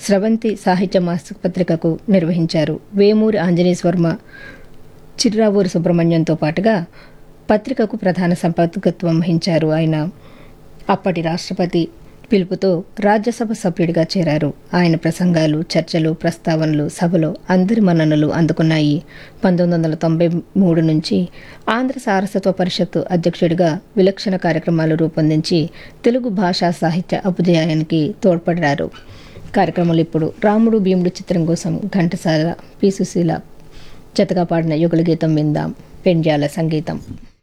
స్రవంతి సాహిత్య మాసిక పత్రికకు నిర్వహించారు వేమూరి ఆంజనేయస్వర్మ చిర్రావూరు సుబ్రహ్మణ్యంతో పాటుగా పత్రికకు ప్రధాన సంపాదకత్వం వహించారు ఆయన అప్పటి రాష్ట్రపతి పిలుపుతో రాజ్యసభ సభ్యుడిగా చేరారు ఆయన ప్రసంగాలు చర్చలు ప్రస్తావనలు సభలో అందరి మన్ననలు అందుకున్నాయి పంతొమ్మిది వందల తొంభై మూడు నుంచి ఆంధ్ర సారస్వత పరిషత్తు అధ్యక్షుడిగా విలక్షణ కార్యక్రమాలు రూపొందించి తెలుగు భాషా సాహిత్య అభ్యుదయానికి తోడ్పడ్డారు కార్యక్రమాలు ఇప్పుడు రాముడు భీముడు చిత్రం కోసం ఘంటసాల పి సుశీల జతగా పాడిన యుగల గీతం విందాం పెండ్యాల సంగీతం